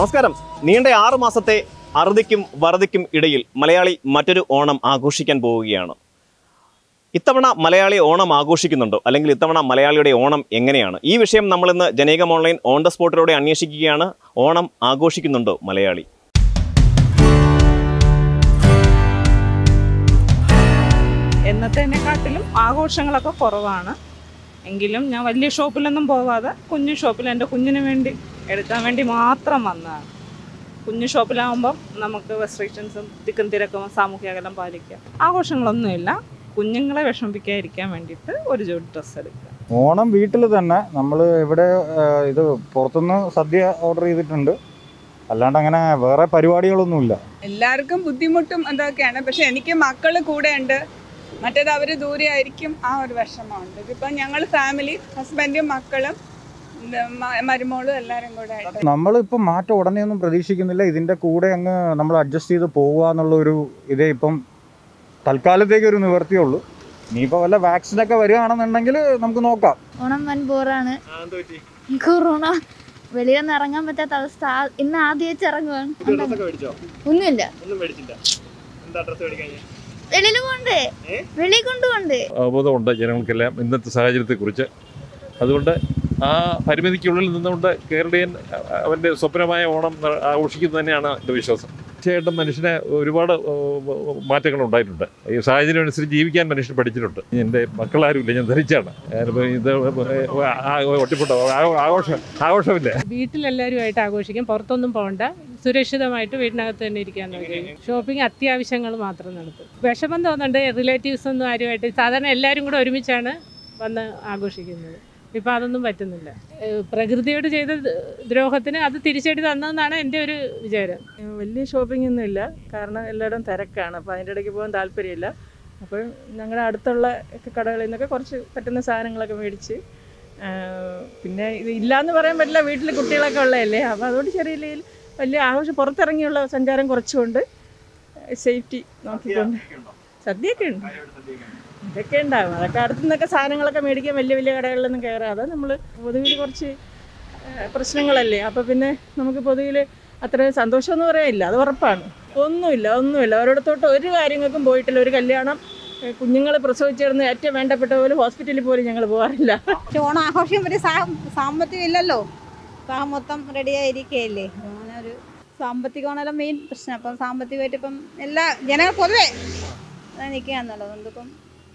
നമസ്കാരം നീണ്ട ആറു മാസത്തെ അറുതിക്കും വറുതിക്കും ഇടയിൽ മലയാളി മറ്റൊരു ഓണം ആഘോഷിക്കാൻ പോവുകയാണ് ഇത്തവണ മലയാളി ഓണം ആഘോഷിക്കുന്നുണ്ടോ അല്ലെങ്കിൽ ഇത്തവണ മലയാളിയുടെ ഓണം എങ്ങനെയാണ് ഈ വിഷയം നമ്മളിന്ന് ജനേകം ഓൺലൈൻ ഓൺ ദ സ്പോട്ടിലൂടെ അന്വേഷിക്കുകയാണ് ഓണം ആഘോഷിക്കുന്നുണ്ടോ മലയാളി എന്നത്തേനെക്കാട്ടിലും ആഘോഷങ്ങളൊക്കെ കുറവാണ് എങ്കിലും ഞാൻ വലിയ ഷോപ്പിലൊന്നും പോവാതെ കുഞ്ഞു ഷോപ്പിൽ എൻ്റെ കുഞ്ഞിന് വേണ്ടി എടുക്കാൻ വേണ്ടി മാത്രം വന്നതാണ് കുഞ്ഞു ഷോപ്പിലാകുമ്പം നമുക്ക് റെസ്ട്രിക്ഷൻസും തിക്കും തിരക്കും സാമൂഹ്യ അകലം പാലിക്കുക ആഘോഷങ്ങളൊന്നുമില്ല കുഞ്ഞുങ്ങളെ വിഷമിപ്പിക്കാതിരിക്കാൻ വേണ്ടിയിട്ട് ഒരു ജോഡി ഡ്രസ്സ് എടുക്കുക ഓണം വീട്ടിൽ തന്നെ നമ്മൾ ഇവിടെ ആ, ഇത് പുറത്തുനിന്ന് സദ്യ ഓർഡർ ചെയ്തിട്ടുണ്ട് അല്ലാണ്ട് അങ്ങനെ വേറെ പരിപാടികളൊന്നുമില്ല എല്ലാവർക്കും ബുദ്ധിമുട്ടും അതൊക്കെയാണ് പക്ഷെ എനിക്ക് മക്കൾ കൂടെ ഉണ്ട് മറ്റേത് അവർ ദൂരെ ആയിരിക്കും ആ ഒരു വിഷമമുണ്ട് ഇതിപ്പം ഞങ്ങൾ ഫാമിലി ഹസ്ബൻഡും മക്കളും ഇത് മ- മരുമോളും എല്ലാവരും കൂടെ ആയിട്ട് നമ്മളിപ്പം മാറ്റം ഉടനെ ഒന്നും പ്രതീക്ഷിക്കുന്നില്ല ഇതിൻ്റെ കൂടെ അങ്ങ് നമ്മൾ അഡ്ജസ്റ്റ് ചെയ്ത് പോവുക എന്നുള്ള ഒരു ഇതേ ഇപ്പം തൽക്കാലത്തേക്ക് ഒരു നിവർത്തിയുള്ളൂ ഇനിയിപ്പോൾ വല്ല വാക്സിനൊക്കെ വരികയാണെന്നുണ്ടെങ്കിൽ നമുക്ക് നോക്കാം ഓണം വൻ ബോറാണ് കൊറോണ വെളിയൊന്നും ഇറങ്ങാൻ പറ്റാത്ത അവസ്ഥ ആ- ഇന്ന് ആദ്യമായിട്ട് ഇറങ്ങുവാണ് ഒന്നുമില്ല വെളിയിൽ പോണ്ടേ വെളിയിൽ കൊണ്ടുപോണ്ടേ അവബോധമുണ്ട് ജനങ്ങൾക്കെല്ലാം ഇന്നത്തെ സാഹചര്യത്തെക്കുറിച്ച് അതുകൊണ്ട് ആ പരിമിതിക്കുള്ളിൽ നിന്നുകൊണ്ട് കേരളീയൻ അ- അവൻ്റെ സ്വപ്നമായ ഓണം ന- ആഘോഷിക്കുന്നത് തന്നെയാണ് എൻ്റെ വിശ്വാസം തീർച്ചയായിട്ടും മനുഷ്യന് ഒരുപാട് ഏഹ്, മാറ്റങ്ങൾ ഉണ്ടായിട്ടുണ്ട് ഈ സാഹചര്യം അനുസരിച്ച് ജീവിക്കാൻ മനുഷ്യൻ പഠിച്ചിട്ടുണ്ട് എൻ്റെ മക്കളാരുമില്ല ഞാൻ ധരിച്ചാണ് ഞാനിപ്പോൾ ഇത് ഒറ്റപ്പെട്ട ആഘോഷം ആഘോഷമില്ല വീട്ടിലെല്ലാവരുമായിട്ട് ആഘോഷിക്കും പുറത്തൊന്നും പോകണ്ട സുരക്ഷിതമായിട്ട് വീടിനകത്ത് തന്നെ ഇരിക്കാൻ നോക്കി ഷോപ്പിംഗ് അത്യാവശ്യങ്ങൾ മാത്രം നടത്തും വിഷമം തോന്നുന്നുണ്ട് റിലേറ്റീവ്സ് ഒന്നും ആരുമായിട്ട് സാധാരണ എല്ലാവരും കൂടെ ഒരുമിച്ചാണ് വന്ന് ആഘോഷിക്കുന്നത് ഇപ്പം അതൊന്നും പറ്റുന്നില്ല ഏഹ് പ്രകൃതിയോട് ചെയ്ത ദ്രോഹത്തിന് അത് തിരിച്ചടി തന്നതെന്നാണ് എൻ്റെ ഒരു വിചാരം വലിയ ഷോപ്പിംഗ് ഒന്നും ഇല്ല കാരണം എല്ലായിടും തിരക്കാണ് അപ്പോൾ അതിൻ്റെ ഇടയ്ക്ക് പോകാൻ താല്പര്യമില്ല അപ്പോൾ ഞങ്ങളുടെ അടുത്തുള്ള ഒക്കെ കടകളിൽ നിന്നൊക്കെ കുറച്ച് പറ്റുന്ന സാധനങ്ങളൊക്കെ മേടിച്ച് ആ, പിന്നെ ഇത് ഇല്ലയെന്ന് പറയാൻ പറ്റില്ല വീട്ടിൽ കുട്ടികളൊക്കെ ഉള്ളതല്ലേ അപ്പോൾ അതുകൊണ്ട് ചെറിയ രീതിയിൽ വലിയ ആഘോഷം പുറത്തിറങ്ങിയുള്ള സഞ്ചാരം കുറച്ചുകൊണ്ട് സേഫ്റ്റി നോക്കിക്കൊണ്ട് സദ്യയൊക്കെ ഉണ്ട് ഇതൊക്കെ ഉണ്ടാവും അതൊക്കെ അടുത്തു നിന്നൊക്കെ സാധനങ്ങളൊക്കെ മേടിക്കാൻ വലിയ വലിയ കടകളിലൊന്നും കയറാതെ നമ്മൾ പൊതുവിൽ കുറച്ച് ആ, പ്രശ്നങ്ങളല്ലേ അപ്പോൾ പിന്നെ നമുക്ക് പൊതുവിൽ അത്ര സന്തോഷമെന്ന് പറയാനില്ല അത് ഉറപ്പാണ് ഒന്നുമില്ല ഒന്നുമില്ല ഒരിടത്തോട്ട് ഒരു കാര്യങ്ങൾക്കും പോയിട്ടില്ല ഒരു കല്യാണം കുഞ്ഞുങ്ങൾ പ്രസവിച്ചിരുന്ന ഏറ്റവും വേണ്ടപ്പെട്ട പോലെ ഹോസ്പിറ്റലിൽ പോലും ഞങ്ങൾ പോകാറില്ല പക്ഷെ ഓണം ആഘോഷിക്കാൻ പറ്റിയ സാ- സാമ്പത്തികം ഇല്ലല്ലോ ഇപ്പം മൊത്തം റെഡി ആയിരിക്കുകയല്ലേ അങ്ങനെ ഒരു സാമ്പത്തികമാണല്ലോ മെയിൻ പ്രശ്നം അപ്പം സാമ്പത്തികമായിട്ട് ഇപ്പം എല്ലാ ജനങ്ങൾ പൊതുവെ നിൽക്കുകയാണെന്നുള്ളത് അതുകൊണ്ട് ഇപ്പം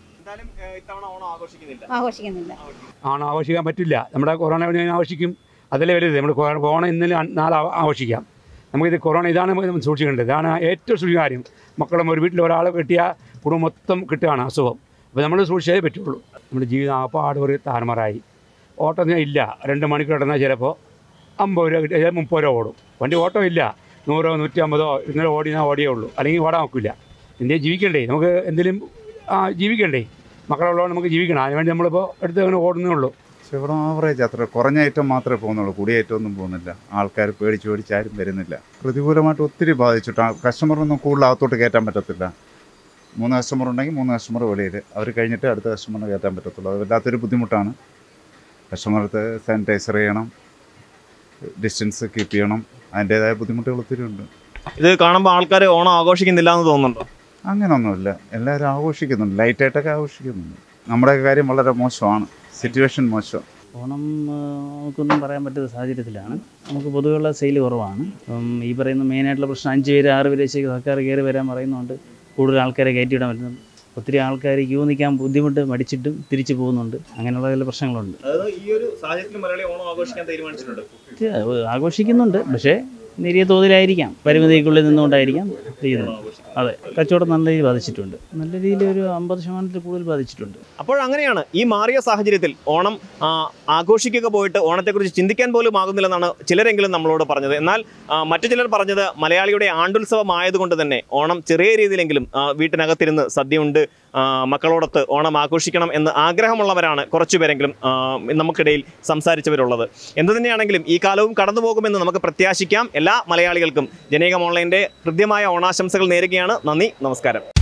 ഇത്തവണ ഓണം ആഘോഷിക്കുന്നില്ല ആഘോഷിക്കുന്നില്ല ആണ് ആഘോഷിക്കാൻ പറ്റില്ല നമ്മുടെ കൊറോണ വേണ്ടി ആഘോഷിക്കും അതല്ലേ വലുത് നമ്മൾ കൊറോണ ഇന്നലെ നാളെ ആ- ആഘോഷിക്കാം നമുക്കിത് കൊറോണ ഇതാണ് നമ്മൾ സൂക്ഷിക്കേണ്ടത് ഇതാണ് ഏറ്റവും സൂക്ഷിക്കുന്ന കാര്യം മക്കളും ഒരു വീട്ടിൽ ഒരാളെ കിട്ടിയ കുടുംബം മൊത്തം കിട്ടുകയാണ് അസുഖം അപ്പോൾ നമ്മൾ സൂക്ഷിച്ചേ പറ്റുള്ളൂ നമ്മുടെ ജീവിതം ആപ്പാട് ഒരു താറുമാറായി ഓട്ടം ഇല്ല രണ്ട് മണിക്കൂർ കിടന്നാൽ ചിലപ്പോൾ അമ്പത് രൂപ കിട്ടിയ മുപ്പത് രൂപ ഓടും വണ്ടി ഓട്ടം ഇല്ല നൂറോ നൂറ്റി അമ്പതോ ഇന്നലെ ഓടിയാൽ ഓടിയേ ഉള്ളൂ അല്ലെങ്കിൽ ഓടാൻ നോക്കില്ല ഇന്ത്യയിൽ ജീവിക്കണ്ടേ നമുക്ക് എന്തെങ്കിലും ആ, ജീവിക്കണ്ടേ മക്കളുള്ളതുകൊണ്ട് നമുക്ക് ജീവിക്കണം അതിനുവേണ്ടി നമ്മളിപ്പോൾ എടുത്ത് അങ്ങനെ ഓടുന്നേ ഉള്ളൂ പക്ഷെ ഇവിടെ ആവറേജ് അത്ര കുറഞ്ഞ ഐറ്റം മാത്രമേ പോകുന്നുള്ളൂ കൂടിയ ഐറ്റം ഒന്നും പോകുന്നില്ല ആൾക്കാർ പേടിച്ച് പേടിച്ച് ആരും വരുന്നില്ല പ്രതികൂലമായിട്ട് ഒത്തിരി ബാധിച്ചിട്ട് കസ്റ്റമറൊന്നും കൂടുതൽ അകത്തോട്ട് കയറ്റാൻ പറ്റത്തില്ല മൂന്ന് കസ്റ്റമർ ഉണ്ടെങ്കിൽ മൂന്ന് കസ്റ്റമർ വെളിയിൽ അവർ കഴിഞ്ഞിട്ട് അടുത്ത കസ്റ്റമറിനെ കയറ്റാൻ പറ്റത്തുള്ളൂ അത് വല്ലാത്തൊരു ബുദ്ധിമുട്ടാണ് കസ്റ്റമർക്ക് സാനിറ്റൈസർ ചെയ്യണം ഡിസ്റ്റൻസ് കീപ്പ് ചെയ്യണം അതിൻ്റേതായ ബുദ്ധിമുട്ടുകൾ ഒത്തിരി ഉണ്ട് ഇത് കാണുമ്പോൾ ആൾക്കാർ ഓണം ആഘോഷിക്കുന്നില്ല എന്ന് തോന്നുന്നുണ്ടോ അങ്ങനെയൊന്നുമില്ല എല്ലാവരും ആഘോഷിക്കുന്നുണ്ട് ലൈറ്റായിട്ടൊക്കെ ആഘോഷിക്കുന്നുണ്ട് നമ്മുടെ കാര്യം വളരെ മോശമാണ് സിറ്റുവേഷൻ മോശം ഓണം ആ, നമുക്കൊന്നും പറയാൻ പറ്റാത്ത സാഹചര്യത്തിലാണ് നമുക്ക് പൊതുവെയുള്ള സെയിൽ കുറവാണ് അപ്പം ഈ പറയുന്ന മെയിനായിട്ടുള്ള പ്രശ്നം അഞ്ച് പേര് ആറ് പേര് വെച്ച് സർക്കാർ കയറി വരാൻ പറയുന്നുണ്ട് കൂടുതൽ ആൾക്കാരെ കയറ്റിവിടാൻ പറ്റുന്നു ഒത്തിരി ആൾക്കാർ ക്യൂ നിൽക്കാൻ ബുദ്ധിമുട്ട് മടിച്ചിട്ടും തിരിച്ചു പോകുന്നുണ്ട് അങ്ങനെയുള്ള ചില പ്രശ്നങ്ങളുണ്ട് അതായത് ഈ ഒരു സാഹചര്യത്തിൽ മലയാളി ഓണം ആഘോഷിക്കാൻ തീരുമാനിച്ചിട്ടുണ്ട് ഇത് ആഘോഷിക്കുന്നുണ്ട് പക്ഷേ നേരിയ തോതിലായിരിക്കാം പരിമിതിക്കുള്ളിൽ നിന്നുകൊണ്ടായിരിക്കാം ചെയ്യുന്നത് അതെ കച്ചവടം നല്ല രീതിയിൽ ബാധിച്ചിട്ടുണ്ട് നല്ല രീതിയിൽ ഒരു അമ്പത് ശതമാനത്തിൽ കൂടുതൽ ബാധിച്ചിട്ടുണ്ട് അപ്പോൾ അങ്ങനെയാണ് ഈ മാറിയ സാഹചര്യത്തിൽ ഓണം ആ, ആഘോഷിക്കുക പോയിട്ട് ഓണത്തെക്കുറിച്ച് ചിന്തിക്കാൻ പോലും ആകുന്നില്ലെന്നാണ് ചിലരെങ്കിലും നമ്മളോട് പറഞ്ഞത് എന്നാൽ ആ, മറ്റു ചിലർ പറഞ്ഞത് മലയാളിയുടെ ആണ്ടുത്സവം ആയതുകൊണ്ട് തന്നെ ഓണം ചെറിയ രീതിയിലെങ്കിലും ആ, വീട്ടിനകത്തിരുന്ന് സദ്യയുണ്ട് ആ, മക്കളോടൊത്ത് ഓണം ആഘോഷിക്കണം എന്ന് ആഗ്രഹമുള്ളവരാണ് കുറച്ചുപേരെങ്കിലും ആ, നമുക്കിടയിൽ സംസാരിച്ചവരുള്ളത് എന്തു തന്നെയാണെങ്കിലും ഈ കാലവും കടന്നു പോകുമെന്ന് നമുക്ക് പ്രത്യാശിക്കാം എല്ലാ മലയാളികൾക്കും ജനേകം ഓൺലൈൻ്റെ ഹൃദ്യമായ ഓണാശംസകൾ നേരുകയാണ് നന്ദി നമസ്കാരം